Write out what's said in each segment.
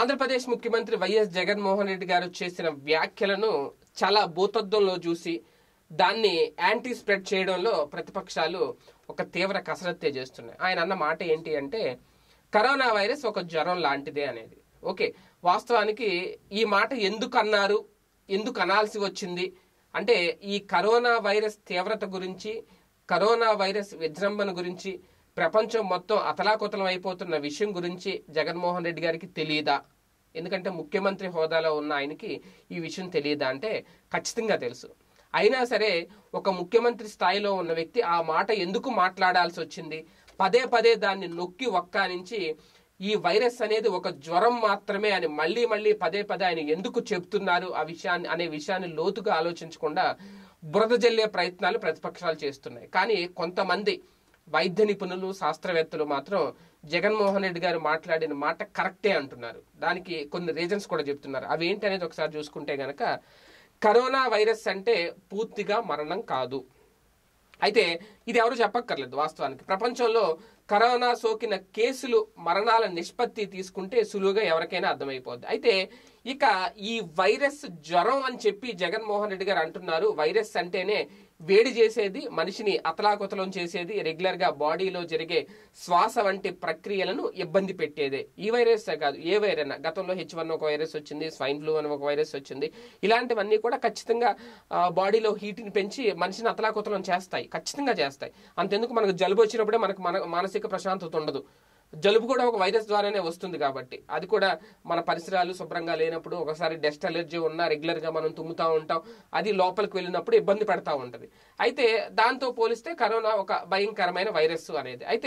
ఆంధ్రప్రదేశ్ ముఖ్యమంత్రి వైఎస్ జగన్మోహన్ రెడ్డి గారు చేసిన వ్యాఖ్యలను చాలా భూతత్వంలో చూసి దాన్ని యాంటీ స్ప్రెడ్ చేయడంలో ప్రతిపక్షాలు ఒక తీవ్ర కసరత్తే చేస్తున్నాయి ఆయన అన్న మాట ఏంటి అంటే కరోనా వైరస్ ఒక జ్వరం లాంటిదే అనేది ఓకే వాస్తవానికి ఈ మాట ఎందుకు అన్నారు ఎందుకు అనాల్సి వచ్చింది అంటే ఈ కరోనా వైరస్ తీవ్రత గురించి కరోనా వైరస్ విజృంభణ గురించి ప్రపంచం మొత్తం అతలాకుతలం అయిపోతున్న విషయం గురించి జగన్మోహన్ రెడ్డి గారికి తెలియదా ఎందుకంటే ముఖ్యమంత్రి హోదాలో ఉన్న ఆయనకి ఈ విషయం తెలియదా అంటే ఖచ్చితంగా తెలుసు అయినా సరే ఒక ముఖ్యమంత్రి స్థాయిలో ఉన్న వ్యక్తి ఆ మాట ఎందుకు మాట్లాడాల్సి వచ్చింది పదే పదే దాన్ని నొక్కి ఒక్కానించి ఈ వైరస్ అనేది ఒక జ్వరం మాత్రమే అని మళ్ళీ మళ్ళీ పదే పదే ఆయన ఎందుకు చెప్తున్నారు ఆ విషయాన్ని అనే విషయాన్ని లోతుగా ఆలోచించకుండా బురద జల్లే ప్రయత్నాలు ప్రతిపక్షాలు చేస్తున్నాయి కానీ కొంతమంది వైద్య నిపుణులు శాస్త్రవేత్తలు మాత్రం జగన్మోహన్ రెడ్డి గారు మాట్లాడిన మాట కరెక్టే అంటున్నారు దానికి కొన్ని రీజన్స్ కూడా చెప్తున్నారు అవి ఏంటి అనేది ఒకసారి చూసుకుంటే గనక కరోనా వైరస్ అంటే పూర్తిగా మరణం కాదు అయితే ఇది ఎవరు చెప్పక్కర్లేదు వాస్తవానికి ప్రపంచంలో కరోనా సోకిన కేసులు మరణాల నిష్పత్తి తీసుకుంటే సులువుగా ఎవరికైనా అర్థమైపోద్ది అయితే ఇక ఈ వైరస్ జ్వరం అని చెప్పి జగన్మోహన్ రెడ్డి గారు అంటున్నారు వైరస్ అంటేనే వేడి చేసేది మనిషిని అతలాకుతలం చేసేది రెగ్యులర్ గా బాడీలో జరిగే శ్వాస వంటి ప్రక్రియలను ఇబ్బంది పెట్టేదే ఈ వైరస్ కాదు ఏ వైరస్ గతంలో హెచ్ వన్ ఒక వైరస్ వచ్చింది స్వైన్ ఫ్లూ అని ఒక వైరస్ వచ్చింది ఇలాంటివన్నీ కూడా ఖచ్చితంగా ఆ, బాడీలో హీట్ని పెంచి మనిషిని అతలాకుతలం చేస్తాయి ఖచ్చితంగా చేస్తాయి అంతెందుకు మనకు జలుబు వచ్చినప్పుడే మనకు మన మానసిక ప్రశాంతత ఉండదు జలుబు కూడా ఒక వైరస్ ద్వారానే వస్తుంది కాబట్టి అది కూడా మన పరిసరాలు శుభ్రంగా లేనప్పుడు ఒకసారి డస్ట్ అలర్జీ ఉన్నా రెగ్యులర్ గా మనం తుమ్ముతా ఉంటాం అది లోపలికి వెళ్ళినప్పుడు ఇబ్బంది పడతా ఉంటది అయితే దాంతో పోలిస్తే కరోనా ఒక భయంకరమైన వైరస్ అనేది అయితే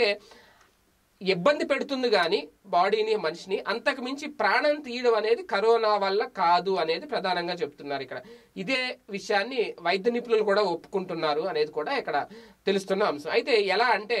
ఇబ్బంది పెడుతుంది కానీ బాడీని మనిషిని అంతకు మించి ప్రాణం తీయడం అనేది కరోనా వల్ల కాదు అనేది ప్రధానంగా చెప్తున్నారు ఇక్కడ ఇదే విషయాన్ని వైద్య నిపుణులు కూడా ఒప్పుకుంటున్నారు అనేది కూడా ఇక్కడ తెలుస్తున్న అంశం అయితే ఎలా అంటే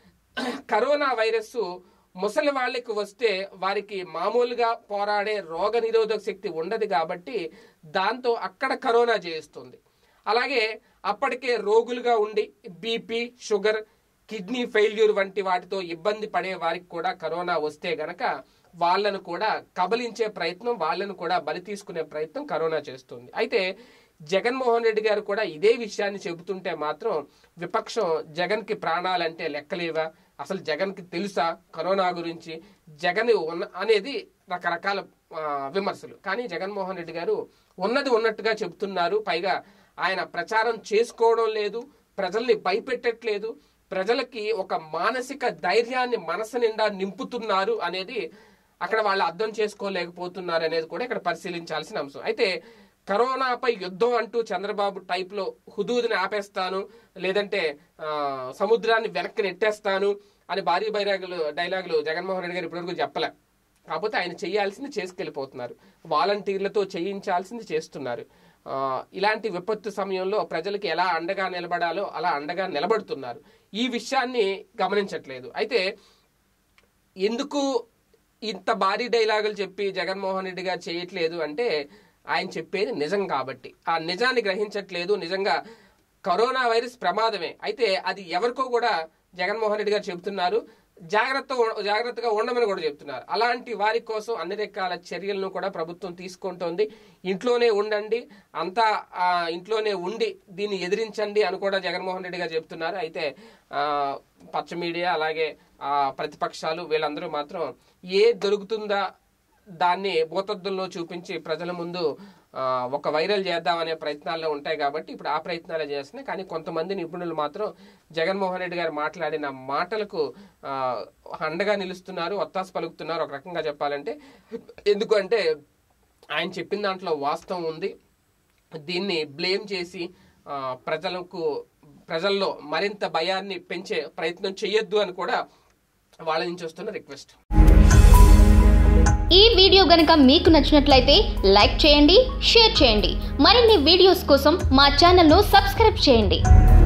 కరోనా వైరస్ ముసలి వాళ్ళకి వస్తే వారికి మామూలుగా పోరాడే రోగ నిరోధక శక్తి ఉండదు కాబట్టి దాంతో అక్కడ కరోనా చేస్తుంది అలాగే అప్పటికే రోగులుగా ఉండి బీపీ షుగర్ కిడ్నీ ఫెయిల్యూర్ వంటి వాటితో ఇబ్బంది పడే వారికి కూడా కరోనా వస్తే గనక వాళ్ళను కూడా కబలించే ప్రయత్నం వాళ్ళను కూడా బలి తీసుకునే ప్రయత్నం కరోనా చేస్తుంది అయితే జగన్మోహన్ రెడ్డి గారు కూడా ఇదే విషయాన్ని చెబుతుంటే మాత్రం విపక్షం జగన్ కి ప్రాణాలంటే లెక్కలేవా అసలు జగన్ కి తెలుసా కరోనా గురించి జగన్ ఉన్న అనేది రకరకాల ఆ, విమర్శలు కానీ జగన్మోహన్ రెడ్డి గారు ఉన్నది ఉన్నట్టుగా చెబుతున్నారు పైగా ఆయన ప్రచారం చేసుకోవడం లేదు ప్రజల్ని భయపెట్టట్లేదు ప్రజలకి ఒక మానసిక ధైర్యాన్ని మనసు నిండా నింపుతున్నారు అనేది అక్కడ వాళ్ళు అర్థం చేసుకోలేకపోతున్నారు అనేది కూడా ఇక్కడ పరిశీలించాల్సిన అంశం అయితే కరోనాపై యుద్ధం అంటూ చంద్రబాబు టైప్ లో హుదూదిని ఆపేస్తాను లేదంటే ఆ, సముద్రాన్ని వెనక్కి నెట్టేస్తాను అని భారీ బైరాగులు డైలాగులు జగన్మోహన్ రెడ్డి గారు ఇప్పటివరకు చెప్పలే కాకపోతే ఆయన చేయాల్సింది చేసుకెళ్ళిపోతున్నారు వాలంటీర్లతో చేయించాల్సింది చేస్తున్నారు ఆ, ఇలాంటి విపత్తు సమయంలో ప్రజలకు ఎలా అండగా నిలబడాలో అలా అండగా నిలబడుతున్నారు ఈ విషయాన్ని గమనించట్లేదు అయితే ఎందుకు ఇంత భారీ డైలాగులు చెప్పి జగన్మోహన్ రెడ్డి గారు చేయట్లేదు అంటే ఆయన చెప్పేది నిజం కాబట్టి ఆ నిజాన్ని గ్రహించట్లేదు నిజంగా కరోనా వైరస్ ప్రమాదమే అయితే అది ఎవరికో కూడా జగన్మోహన్ రెడ్డి గారు చెబుతున్నారు జాగ్రత్త జాగ్రత్తగా ఉండమని కూడా చెప్తున్నారు అలాంటి వారి కోసం అన్ని రకాల చర్యలను కూడా ప్రభుత్వం తీసుకుంటోంది ఇంట్లోనే ఉండండి అంతా ఆ, ఇంట్లోనే ఉండి దీన్ని ఎదిరించండి అని కూడా జగన్మోహన్ రెడ్డి గారు చెప్తున్నారు అయితే ఆ, పచ్చ మీడియా అలాగే ఆ, ప్రతిపక్షాలు వీళ్ళందరూ మాత్రం ఏ దొరుకుతుందా దాన్ని భూతద్దంలో చూపించి ప్రజల ముందు ఆ, ఒక వైరల్ చేద్దామనే ప్రయత్నాల్లో ఉంటాయి కాబట్టి ఇప్పుడు ఆ ప్రయత్నాలే చేస్తున్నాయి కానీ కొంతమంది నిపుణులు మాత్రం జగన్మోహన్ రెడ్డి గారు మాట్లాడిన మాటలకు ఆ, అండగా నిలుస్తున్నారు ఒత్తాసు పలుకుతున్నారు ఒక రకంగా చెప్పాలంటే ఎందుకంటే ఆయన చెప్పిన దాంట్లో వాస్తవం ఉంది దీన్ని బ్లేమ్ చేసి ఆ, ప్రజలకు ప్రజల్లో మరింత భయాన్ని పెంచే ప్రయత్నం చేయొద్దు అని కూడా వాళ్ళ నుంచి వస్తున్న రిక్వెస్ట్ ఈ వీడియో గనుక మీకు నచ్చినట్లయితే లైక్ చేయండి షేర్ చేయండి మరిన్ని వీడియోస్ కోసం మా ఛానల్ను సబ్స్క్రైబ్ చేయండి